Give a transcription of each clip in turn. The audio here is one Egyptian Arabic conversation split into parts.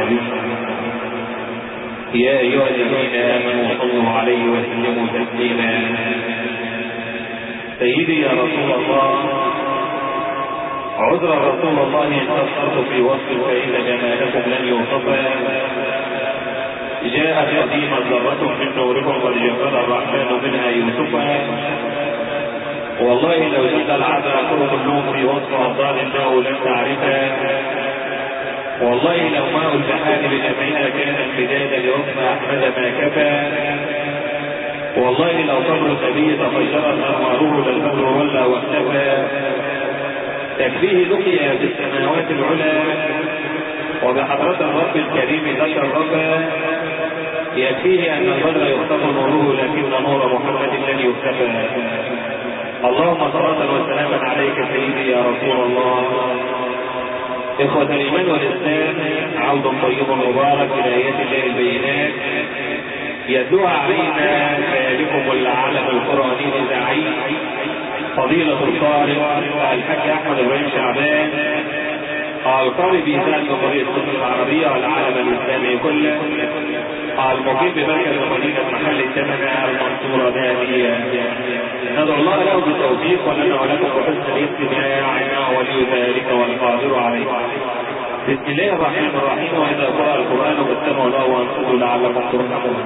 به يا أيها الذين آمنوا صلوا عليه وسلموا تسليما سيدي يا رسول الله عذرا رسول الله إن قصرت في وصف فإن جمالكم لن يوصفا جاءت قديما ذرة من نوركم قد جفل الرحمن منها يوسفا والله لو جد العبد كل كلهم في وصف أفضال الله لن تعرفا والله لو ماء البحار بجمعها كان امتدادا لحكم احمد ما كفى والله لو صبر النبي تفجرت انواره للبدر ولا واختفى تكفيه لقيا في السماوات العلى وبحضرة الرب الكريم تشرفا يكفيه ان البدر يخطف نوره لكن نور محمد لن يختفى اللهم صلاة وسلاما عليك سيدي يا رسول الله إخوة الإيمان والإسلام عود طيب مبارك إلى آيات الله البينات يتلوها علينا ذلكم العالم القرآني الإذاعي فضيلة القارئ الحاج أحمد إبراهيم شعبان القارئ بإذاعة جمهورية مصر العربية والعالم الإسلامي كله المقيم بمركز مدينة محل الثمنة المنصورة دائمية ندعو الله له بالتوفيق ولنا ولكم بحسن الاستماع انه ولي ذلك والقادر عليه بسم الله الرحمن الرحيم واذا قرأ القرآن فاستمعوا له وانصتوا لعلكم ترحمون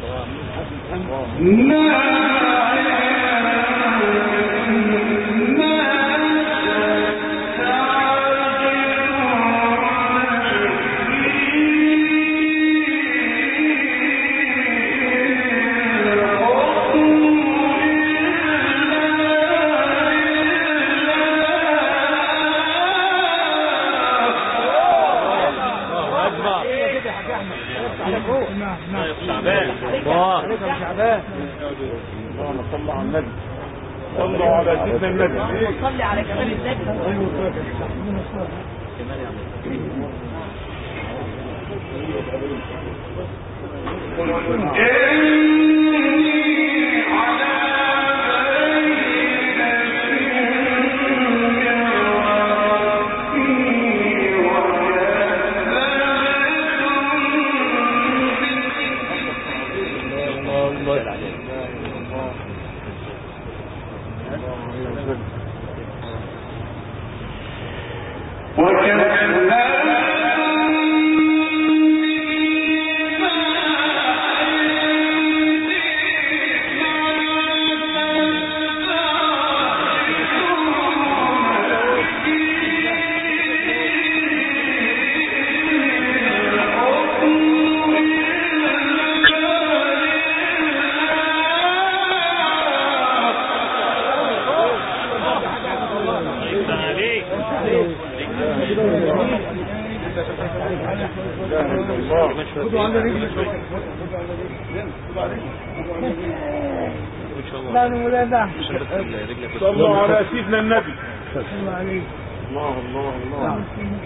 صلوا على سيدنا النبي الله الله الله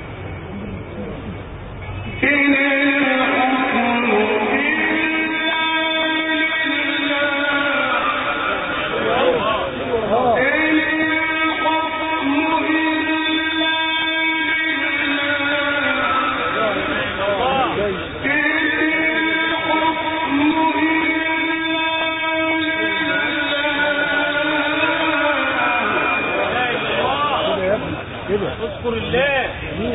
اذكر الله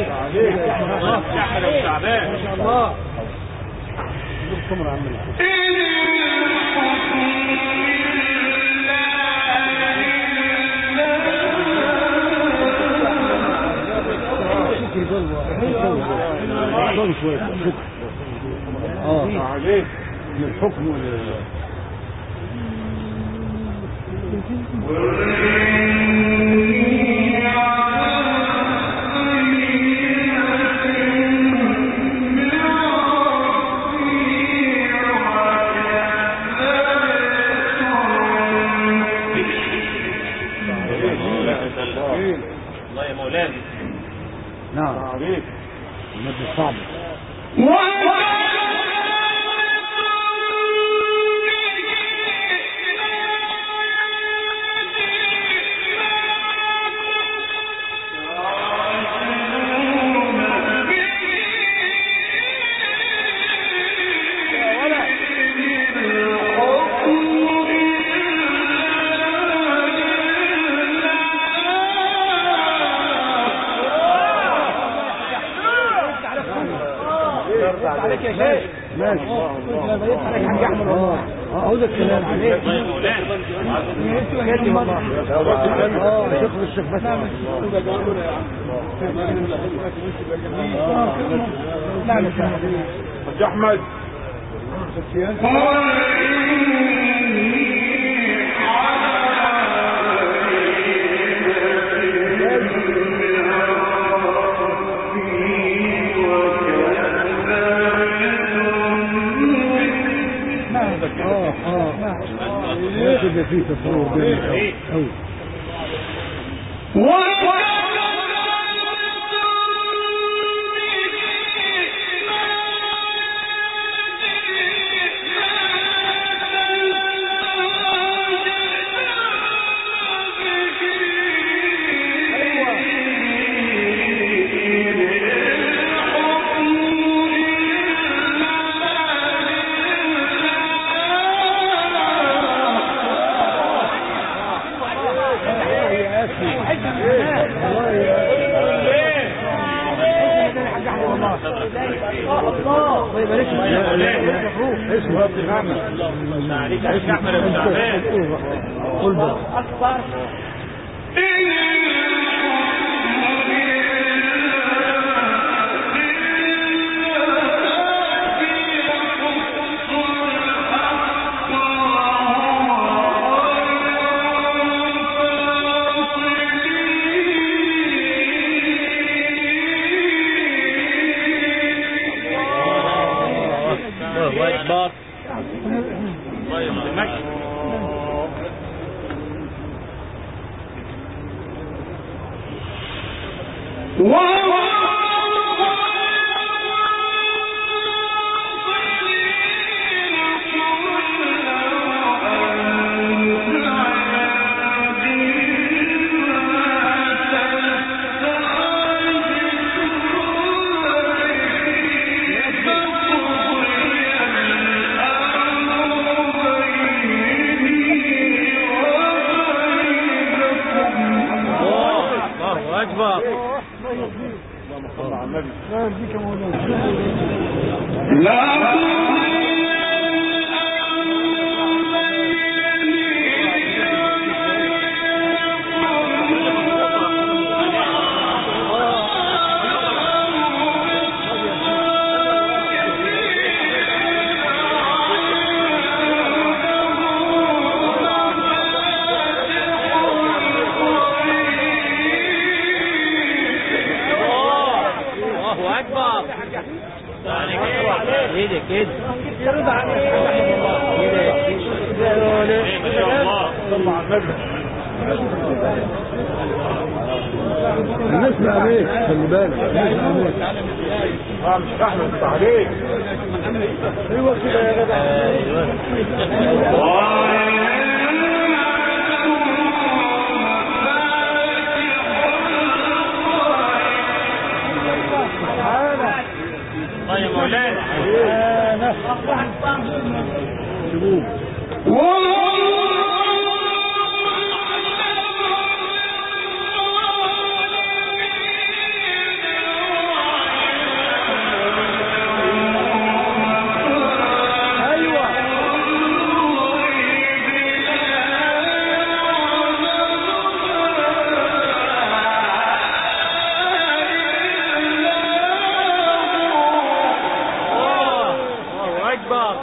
احمد شعبان ما شاء الله اه عليك من الحكم ولا الله يا مولانا نعم عليك المادة الصعبة عليك يا شيخ ماشي انا بقيت عليك حاج احمد والله اه هو ده الكلام عليك الله يا مولانا اه شيخ الشيخ بس نعم يا شيخ حاج احمد اه اه كده في تصور جامد قوي الله مولانا اسمه ابن احمد عليك عليك احمد ابو شعبان قل بقى الله اكبر الله يسلمك الله اكبر اللهم صل على النبي لا يهديك مولانا الله اكبر كده كده يرضى عليك إيه، ما شاء الله صل على النبي نسمع عليك خلي بالك نسمع عليك اه مش احمد انت عليك ايوه كده يا جدع الله يا مولانا الله اكبر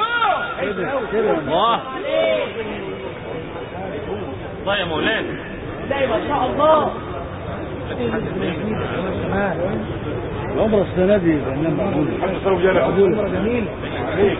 الله الله يا مولانا العمر السنه دي بنام معقول حتى صاروا جالك عمر جميل عليك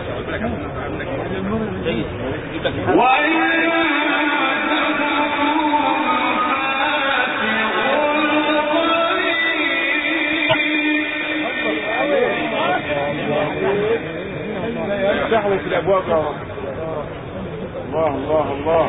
افتحوا في الابواب يا رب الله الله الله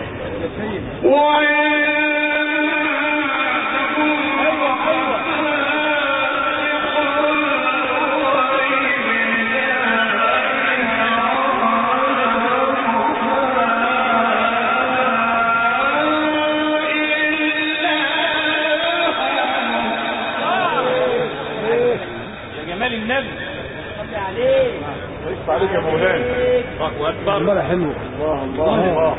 يا جمال النبي يفتح عليك يا مولانا الله اكبر عمرها حلوه الله الله الله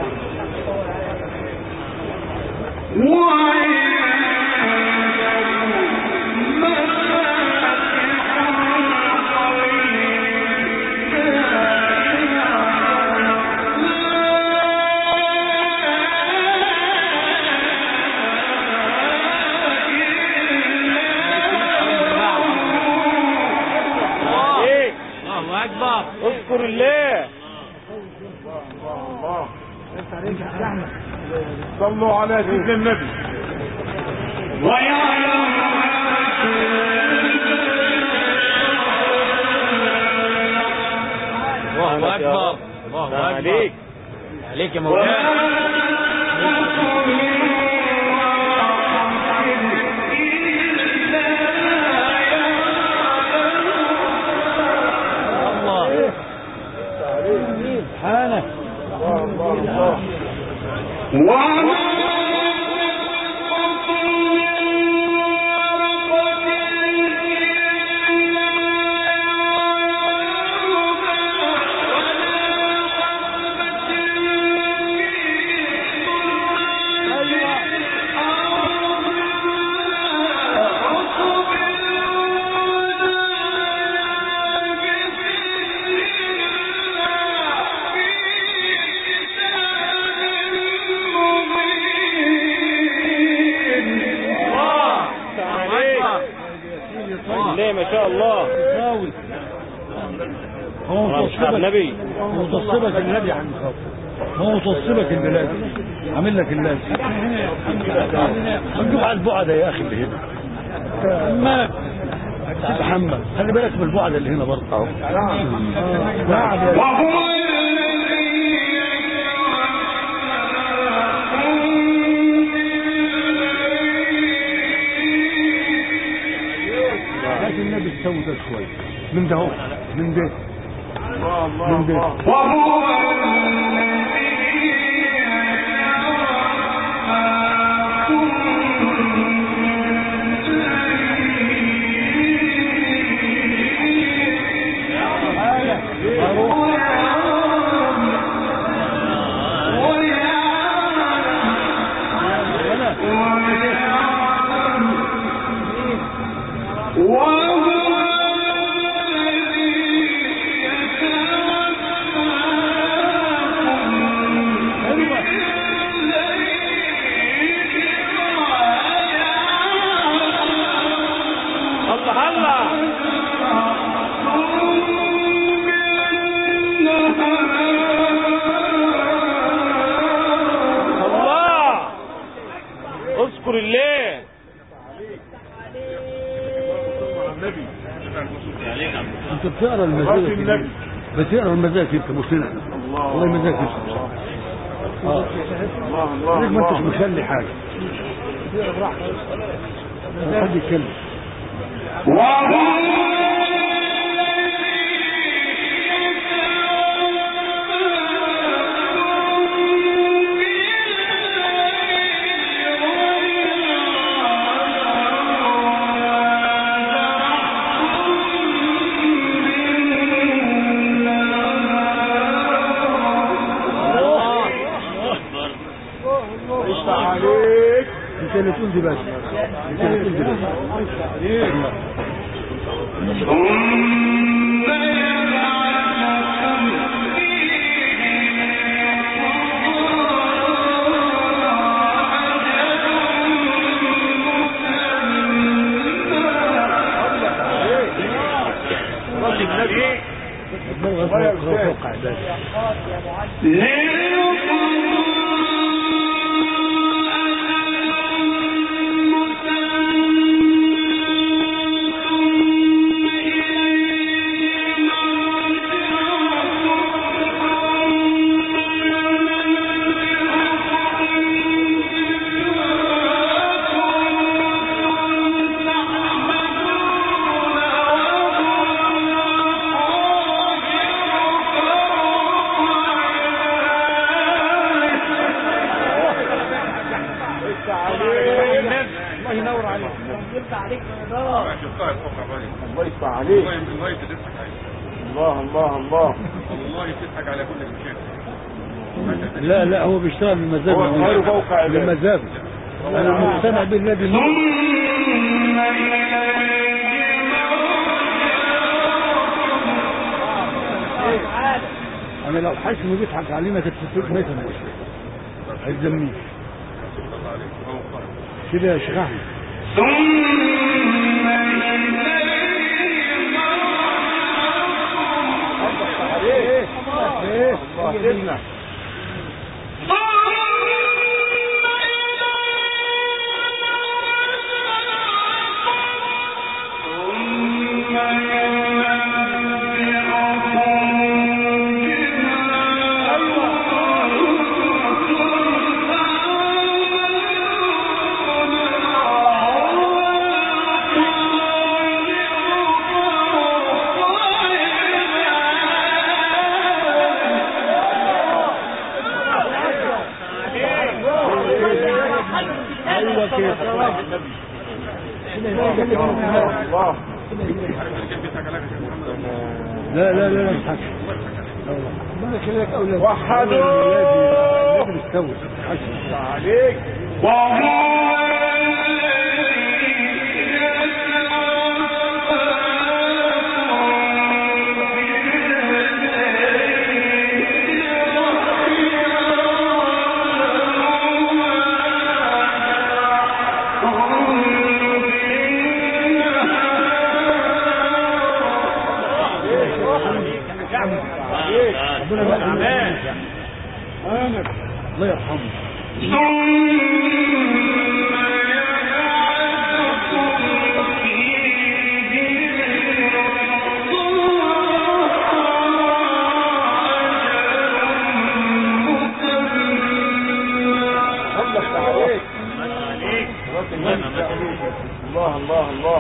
ايه الله اكبر اذكر الله الله انت عليك يا احمد صلوا على سيدنا النبي الله اكبر الله اكبر عليك عليك يا مولانا الله سبحانك الله الله الله وما هو متصبك النبي متصبك النبي يا عم خاطر هو متصبك البلاد عامل لك اللازم نجيب على البعد يا اخي اللي هنا ما تتحمل خلي بالك من البعد اللي هنا برضه نعم يا لكن النبي استوى ده شوي من ده هو من ده من ده الله الله الله اذكر الله انت بتقرا المزاج بتقرا المزاج انت مسلم والله مزاج انت اه ليك ما انتش مخلي حاجه حد يتكلم عليك انت اللي تقول دي بس انت اللي تقول دي بس دماغك فوق فوق عبادك الله ينور عليك الله يفتح عليك الله الله الله لا لا هو بيشتغل بالمزاج هو خير فوق عباده. بالمزاج انا مقتنع بالذي انا لو حاسس انه بيضحك علينا كنت تقول ما يفهموش هيزمنيش كده يا شيخ احمد عليك ايه الله سيدنا ايوه كده الله لا لا لا لا مش حاجة وحدوا لازم يستوي عليك الله يرحمه الله الله الله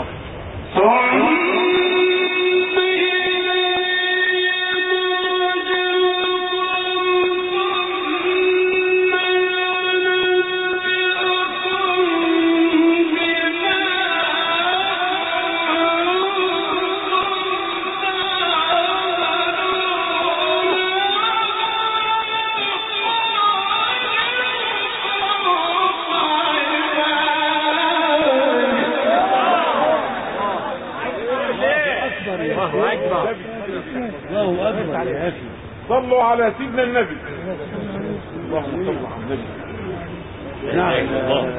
الله اكبر يا اخي صلوا على سيدنا النبي اللهم صل على النبي نعم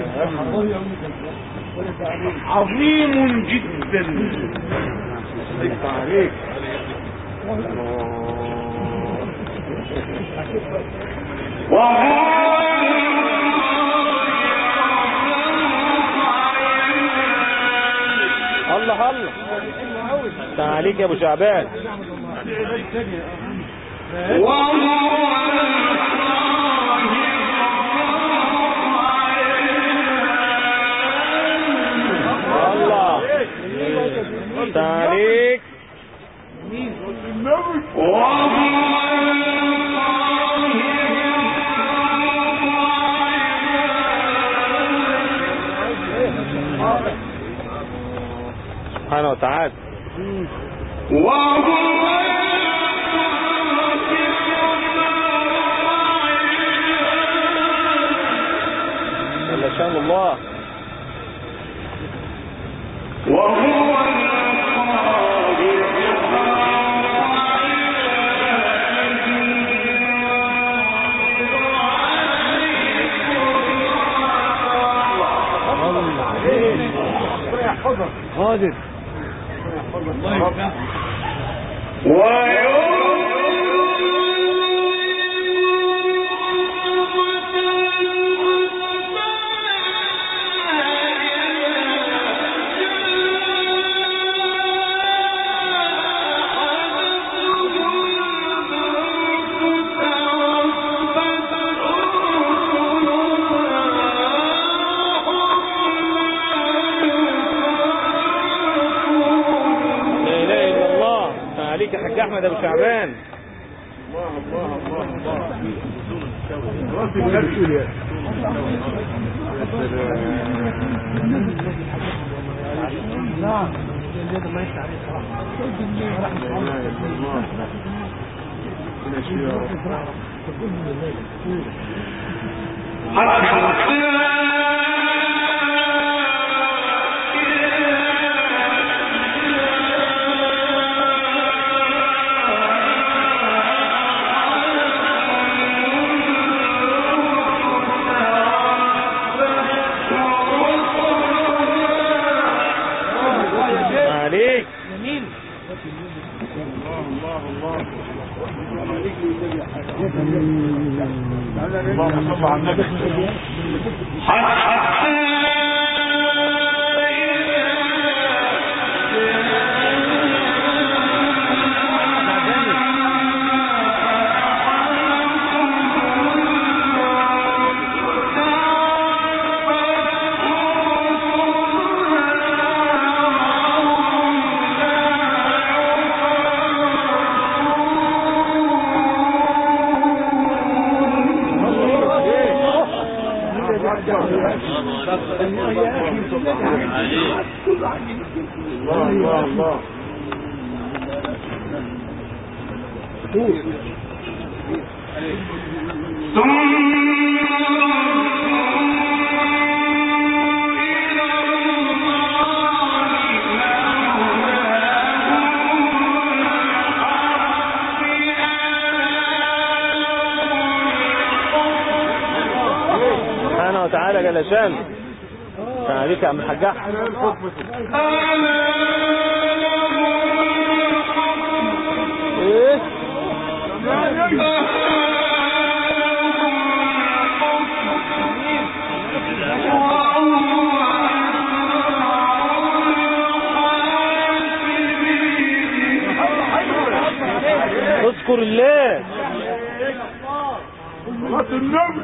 عظيم جدا الله عليك الله الله تعاليك يا ابو شعبان الله تعاليك سبحانه وتعالى جل شان الله قادر الله يفتح لا اله الا الله تعاليك يا حاج احمد ابو شعبان راس النبي تعاليك اللهم صل على النبي الله الله الله سبحانه وتعالى جل شانه تعاليك يا عم الحاج احمد ايه اذكر الله صلاة النبي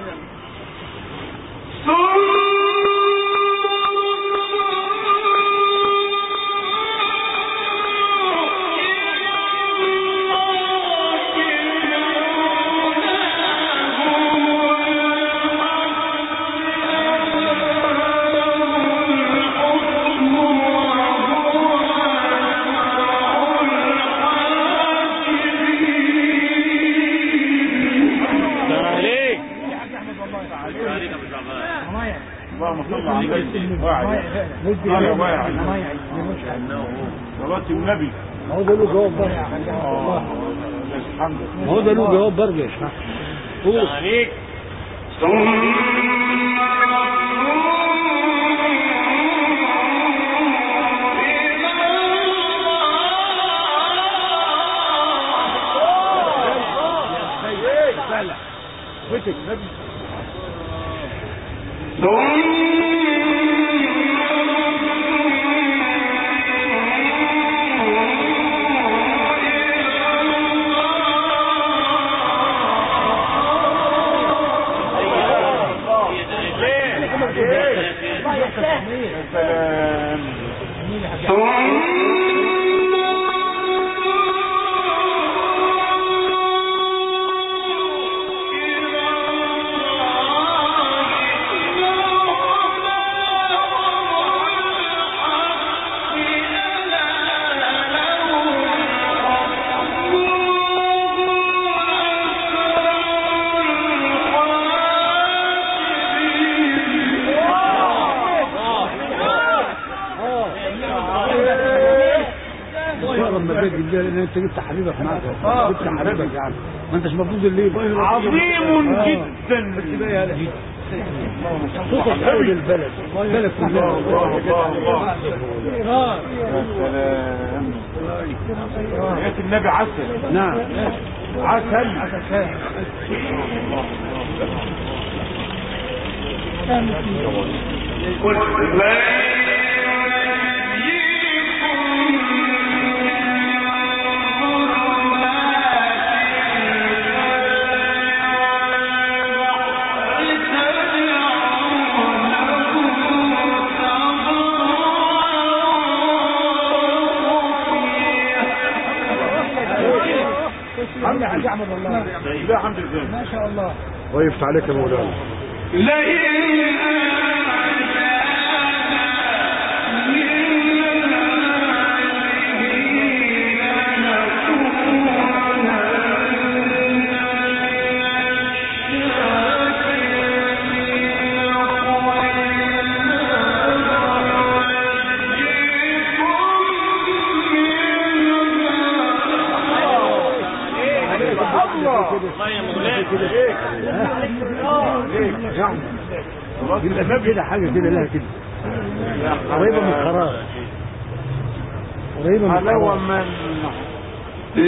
السلام عليك اللهم صل على النبي واعي قال واعي صلاة النبي ما هو ده له جواب برجع آه. الحمد ما هو ده له جواب برجع يا شيخ السلام عليك بيتك نبي سلام تقرا مزاج الله لان انت جبت حبيبك معاك جبت حبيبك يعني ما انتش مفروض الليل عظيم آه. جدا بس بقى يا لهي خصوص اول البلد البلد كلها الله الله الله يا سلام يا النبي عسل نعم عسل عم حاج احمد والله لا حمد لله ما شاء الله ويفتح عليك يا مولانا يبقى في كده حاجه كده لها كده قريبه من الخراج قريبه من حلاوة الخراج من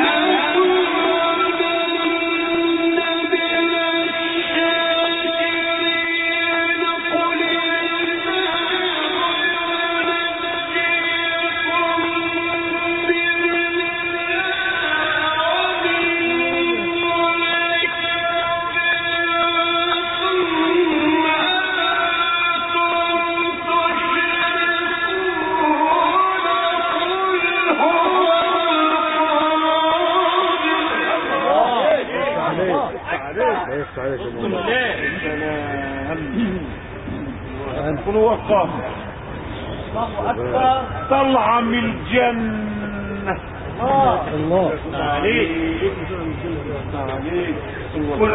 يفتح عليك يا مولانا سلام كن وقام طلع من الجنة الله عليك عليك قل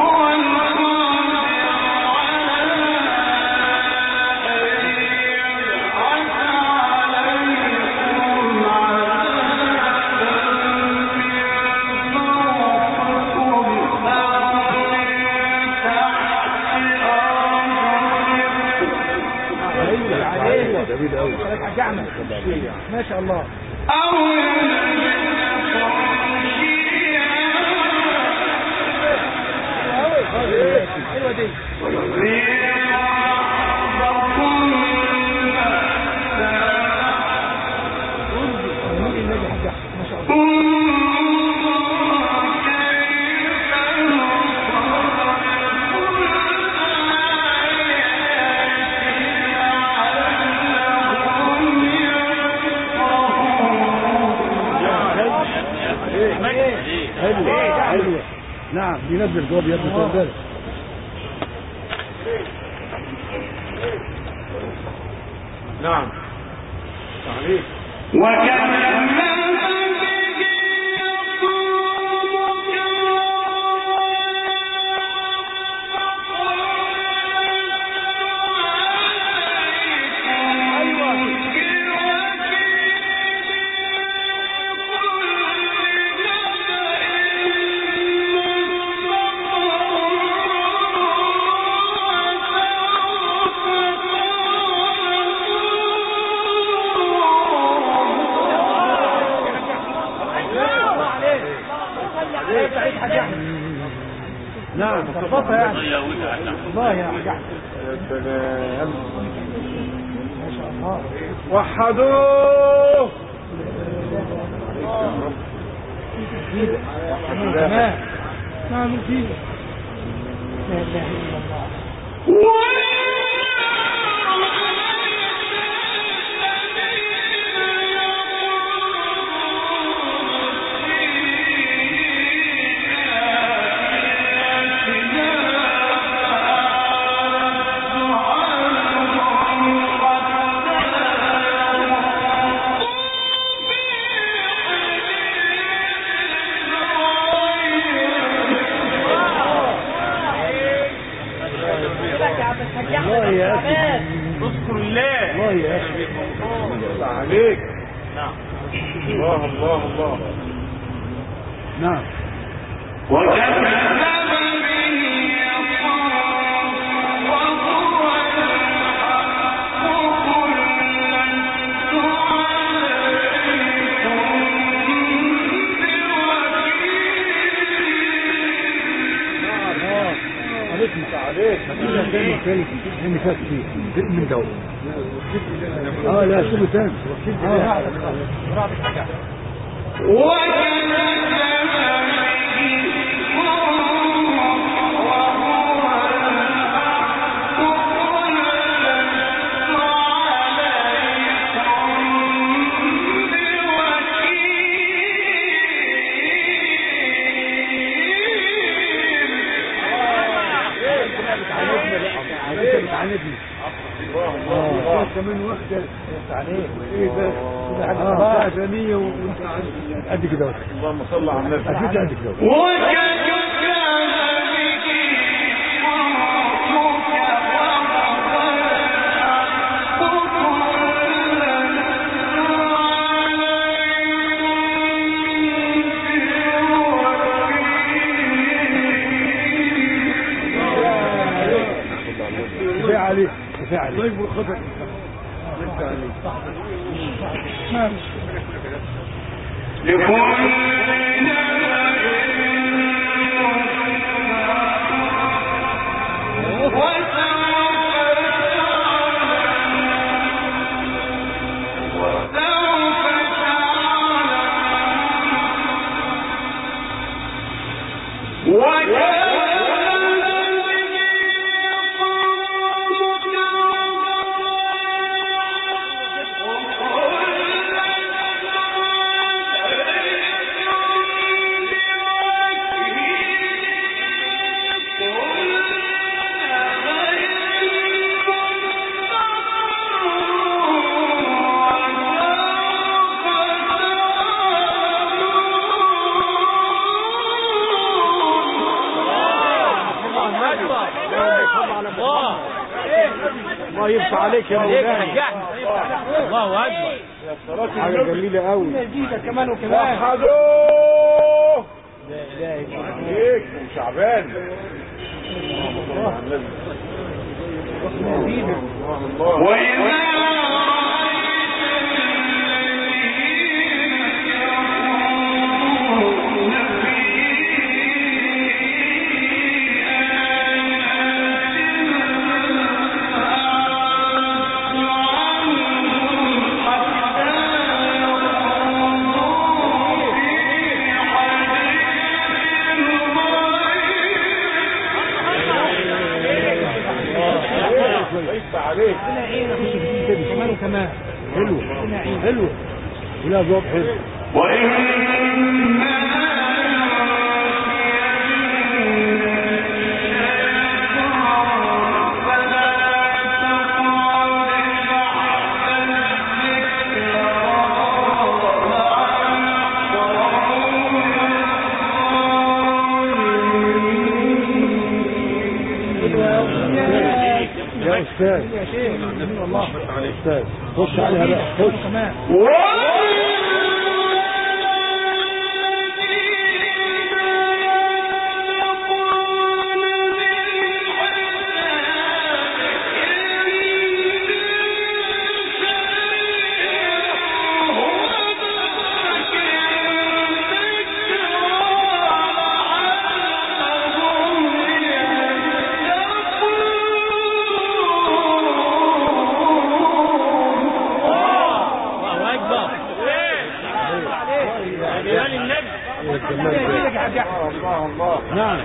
جميل قوي ما شاء الله أو حلوة نعم بينزل جواب يا ابني خد بالك نعم عليك نعم تفضل يعني الله يا حاج أحمد. يا سلام وحدوه كمان نعم فيه لا اله الا الله الله يا اخي اذكر الله الله يا اخي الله عليك نعم الله الله الله نعم اه عليك عليك لا تاني تاني تاني فات فيه زق من دول اه لا شوفوا تاني اه انت بتعاندني اه كمان واحدة عليك ايه ده كده حاجة اه ثانية وانت قد كده بس. اللهم صل على النبي اكيد قد كده بس. كفاية عليك كفاية عليك طيب والخطر الله يفتح عليك يا مولانا الله اكبر يا صلاة حاجة النبي جميلة قوي كمان وكمان وحدوه لا اله الا الله عليك وشعبان اللهم صل على النبي الله الله ليس عليك كمان وكمان حلو حلو ولا جواب حلو استاذ يا شيخ الله استاذ خش عليها بقى خش كمان الله اكبر جلال النبي يا حاج احمد الله الله نعم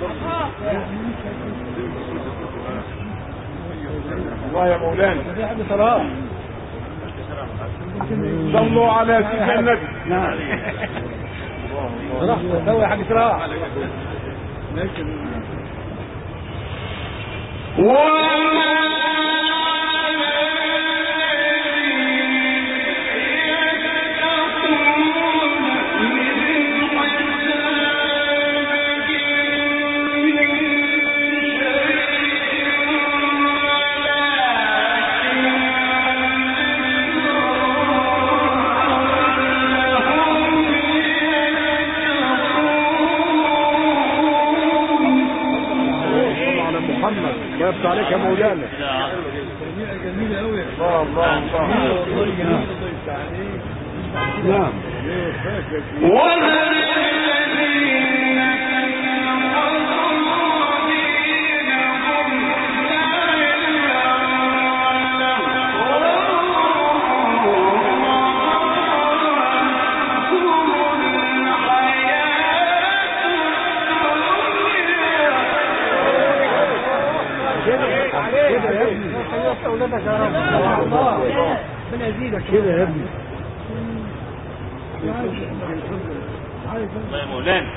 الله يا مولانا في حد صلاة صلوا على سيدنا النبي نعم سوي يا حاج صلاح صل على محمد الله يفتح عليك يا مولانا الله الله الله نعم كده يا ابني اولادك يا رب الله ربنا يزيدك كده يا ابني الله يا مولانا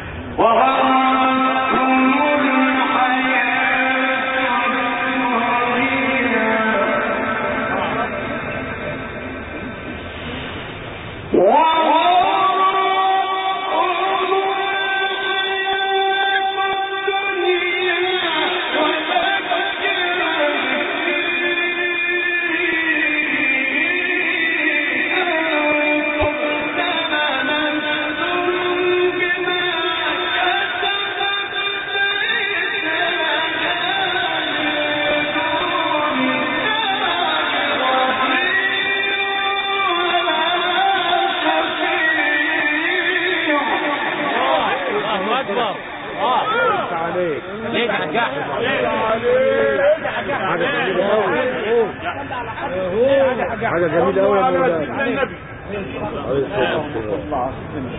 الله اكبر يفتح عليك ليه يا حاج احمد حاجة جميلة أوي حاجة جميلة أوي يا مولانا عليه الصلاة والسلام.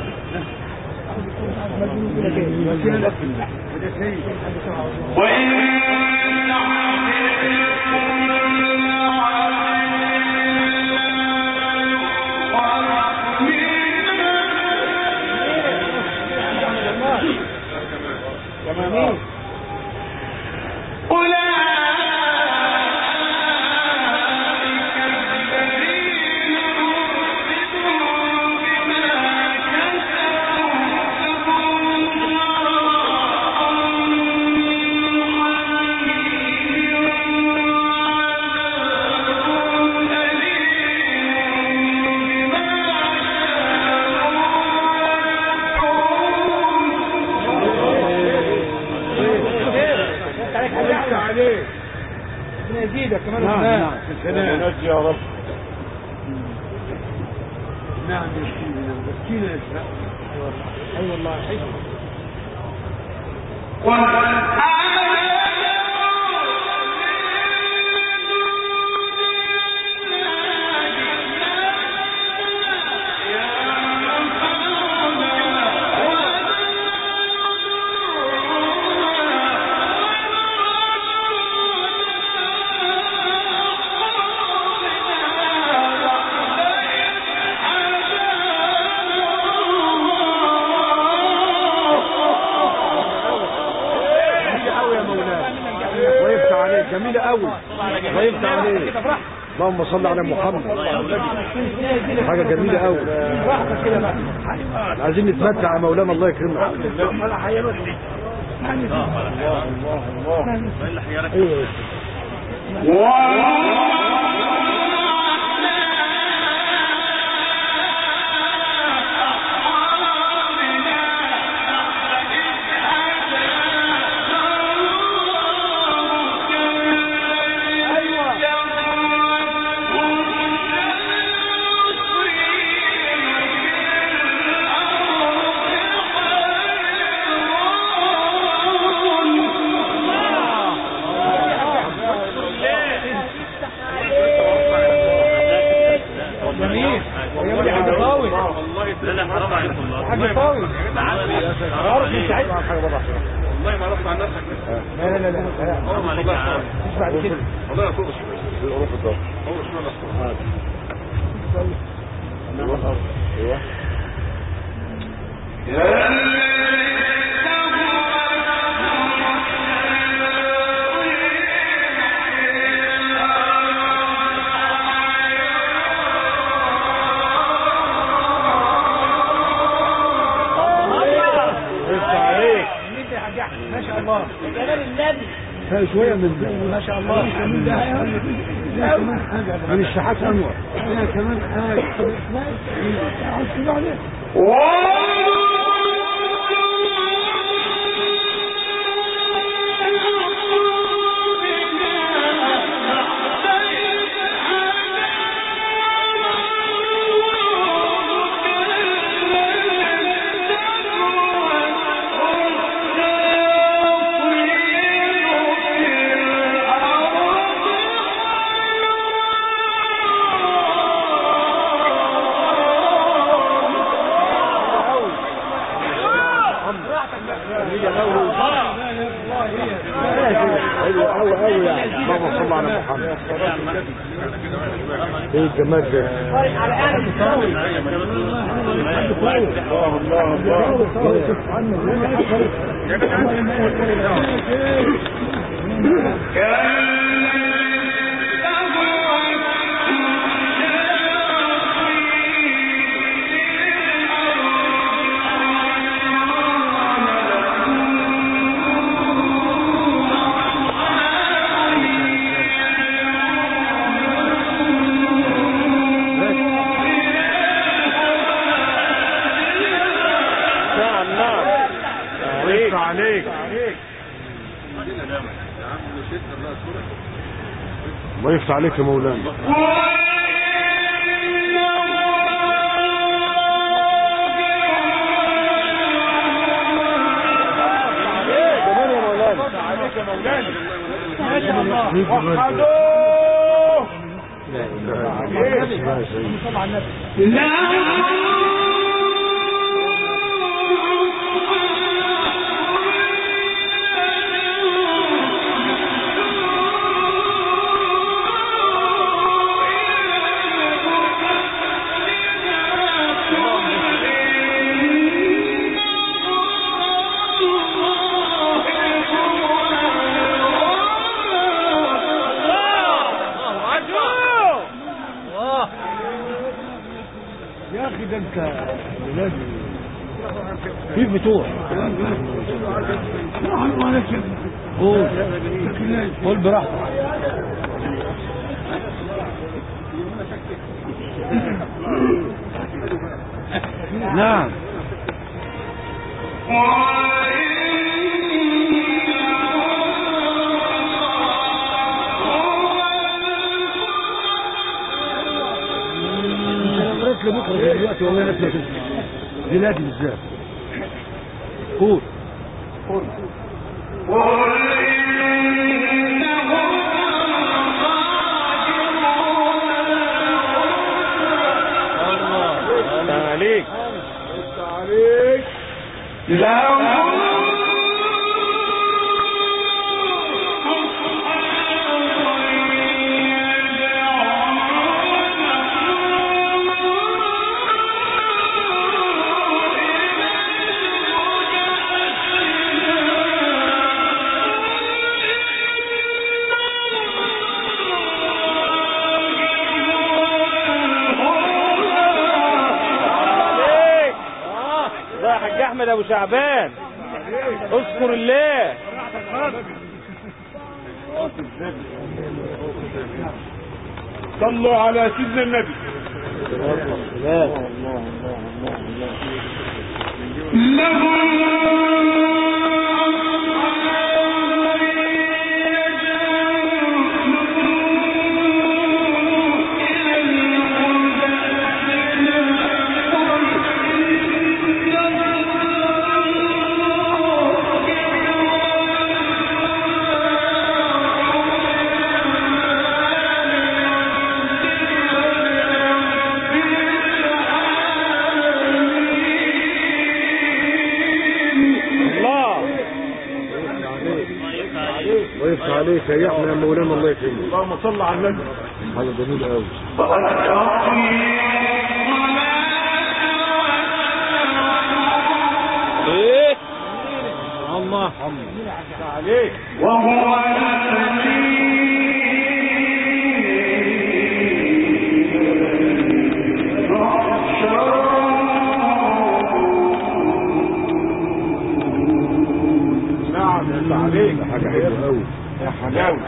يفتح عليك ربنا يزيدك كمان نعم وكمان. نعم في السلام يا رب نعم يا سيدنا مسكينة يا شيخ اي والله حلو جميلة أوي يا مولانا الله يفتح عليك جميلة أوي الله يفتح عليك كده براحتك اللهم صل على محمد حاجة جميلة أوي براحتك كده بقى عايزين نتمتع يا مولانا الله يكرمك ولا حيوان ايوه يا جميل يا ابني حاجه طاوي لا لا حرام عليكم الله حاجه طاوي عارف انت عايز والله ما عرفت عن نفسك لا لا لا لا حرام عليك يا عم مش بعد كده والله يا فوق الروح الضغط هو شمال ما شاء الله فيها شوية من ما شاء الله فيها كمان حاجة من الشحات أنور فيها كمان حاجة عاوز كده عليه حلو قوي قوي يعني اللهم صل على محمد ايه الجمال ده الله الله نعم نعم عليك عليك الله يفتح عليك يا مولانا جميل يا مولانا عليك يا مولانا ما شاء الله مين كمان؟ وحدوه لا إله إلا الله يا سيدي. طبعا النبي يا أخي ده أنت بلادي في فتوح قول قول براحتك نعم انا قريت لبكره زي دلوقتي والله نفسي اشوف بلادي بالذات قول الله عليك عليك عليك ده يا حاج احمد ابو شعبان اذكر الله صلوا على سيدنا النبي الله ويفتح عليك يا يحيى يا مولانا الله يكرمك اللهم صل على النبي حاجه جميله قوي ايه الله عليك نعم يا عليك حاجه حلوه قوي يا حلاوه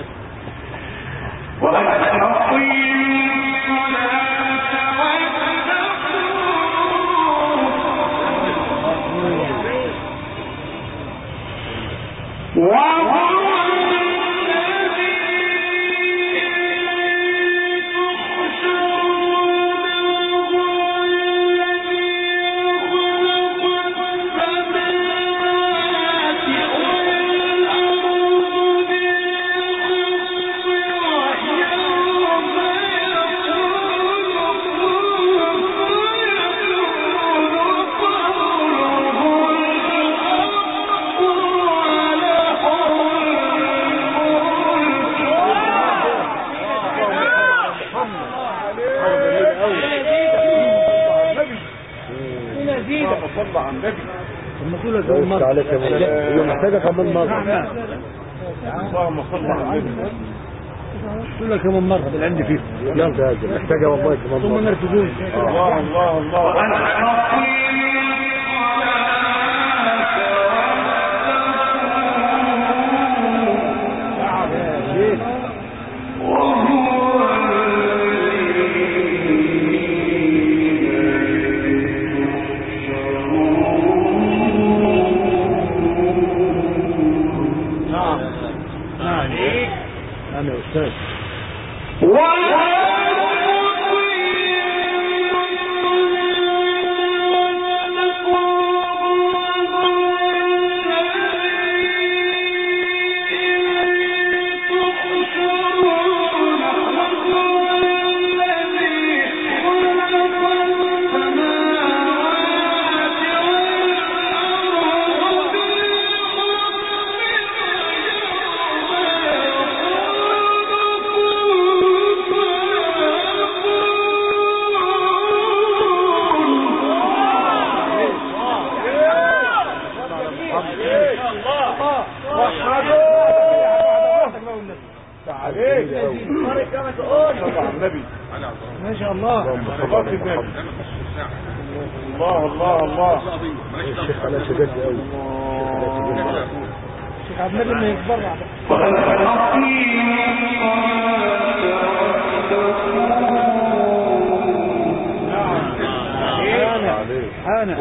اللهم صل على النبي لما تقول لك كمان مره عليك يا مولانا هي محتاجه كمان مره اللهم صل على النبي تقول لك كمان مره بالعند فيه يلا يا هادي محتاجه والله كمان ثم مره نرفزون الله الله الله انا استاذ عليك صل على النبي ما شاء الله صلاه النبي الله الله الله الشيخ على شجاعي قوي الله عبد النبي ما يتبرع حانا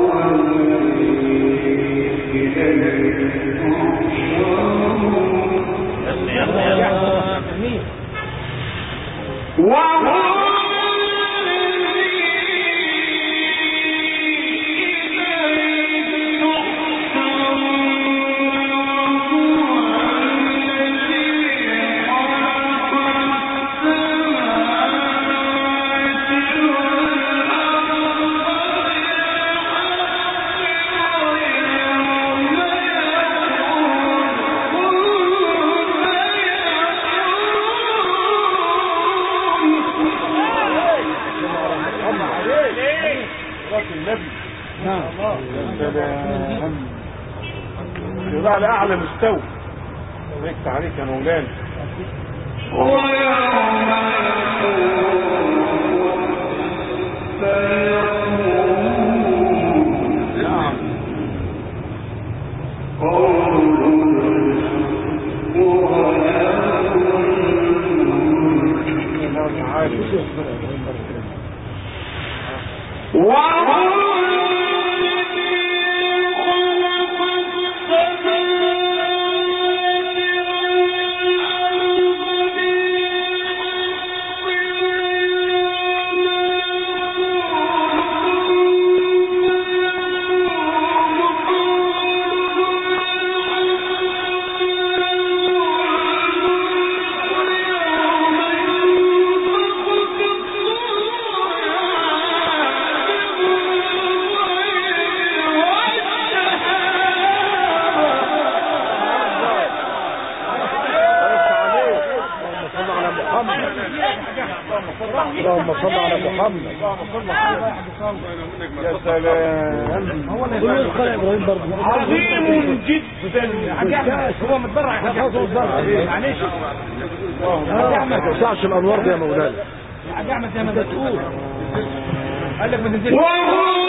صلاه النبي نعم سلام يبقى على اعلى مستوى الله عليك يا مولانا نعم قول اللهم صل على محمد يا سلام قول ادخل يا ابراهيم برضه عظيم جدا هو متبرع يا حاج معلش ما توسعش الانوار دي يا مولانا حاج احمد زي ما انت تقول قال لك ما تنزلش وهو